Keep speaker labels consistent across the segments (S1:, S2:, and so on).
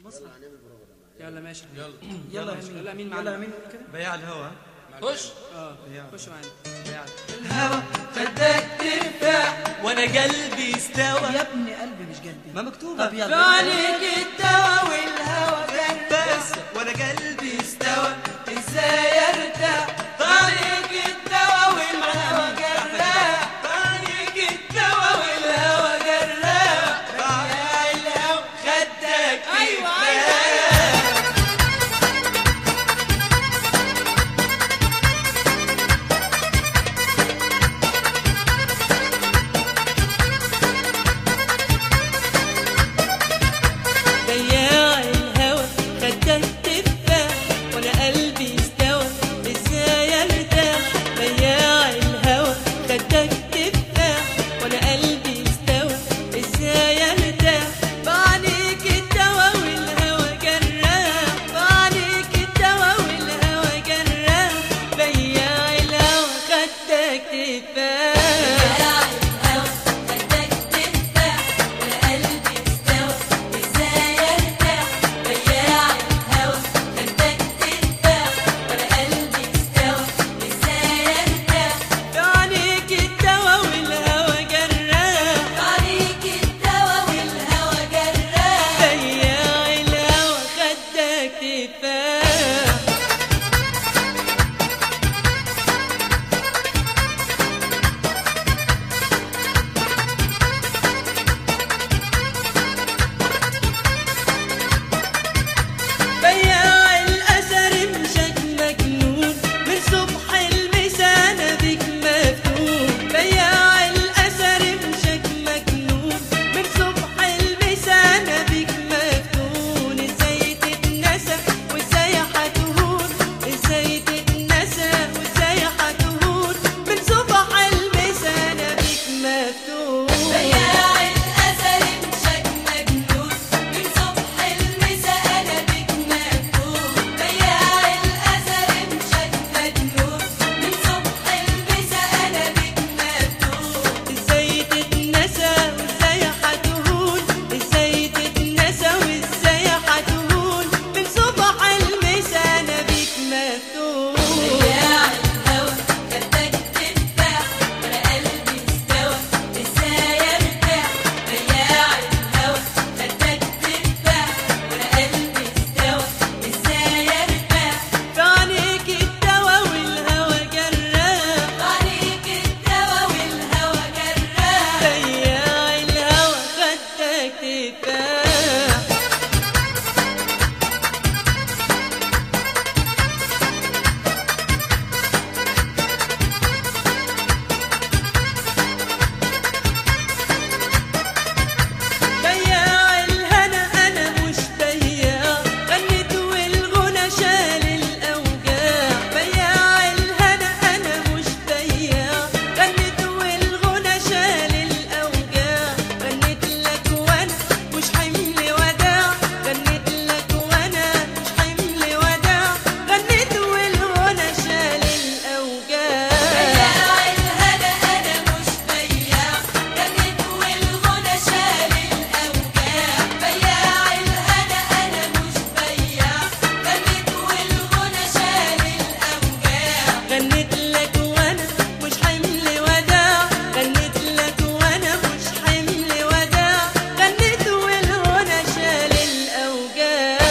S1: يلا ماشي
S2: يلا
S1: يلا ماشي. يلا مين معانا
S3: يلا مين كده
S2: بياع الهوا
S1: خش اه خش معانا
S2: بياع
S4: الهوى خدك ترتاح وانا قلبي استوى
S3: يا ابني قلبي مش قلبي
S2: ما مكتوبة
S3: طب يلا
S4: عليك الدوا والهوى كان
S2: بس وانا قلبي
S4: استوى ازاي ارتاح عليك الدوا والهوى جراح عليك الدوا والهوى جراح يا الهوى خدك ايوه ضياع الهوى خدك تفاح وانا قلبي استوى ازاي ارتاح ضياع الهوى خدك تفاح وانا قلبي استوى ازاي ارتاح بعليك الدوا والهوى جراح بعليك الدوا والهوى جراح ضياع الهوى خدك تفاح عليك الدوا والهوى جراح ضياع الهوى خدك تفاح بياع الأثر مشك مجنون من صبح المسانة بك مفتون بياع الأثر مشك مجنون من صبح المسانة بك مفتون ازاي تتنسى وازاي هتهون ازاي تتنسى وازاي هتهون من صبح المسانة بك مفتون ازاي تتنسى وازاي هتهون ازاي تتنسى وازاي هتهون من صبح المسانة بيك مفتون عليك الدوا والهوى جراح ضياع الهوى خدك تفاح بياع الهنا انا مش بياع غنيت والغنى شال الاوجاع بياع الهنا انا مش بياع غنيت والغنى شال الاوجاع غنيت لك وانا مش حمل وداع غنيت لك وانا مش حمل وداع غنيت والغنى شال الاوجاع غنيت لك وانا مش حمل وداع غنيت لك وانا مش حمل وداع غنيت والغنى شال الاوجاع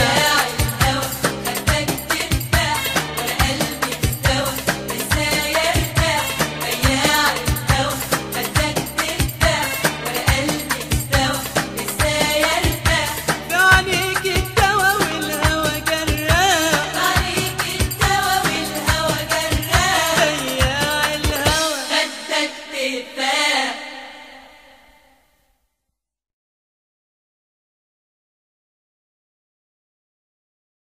S4: عليك الدوا والهوى جراح ضياع الهوى
S5: خدك تفاح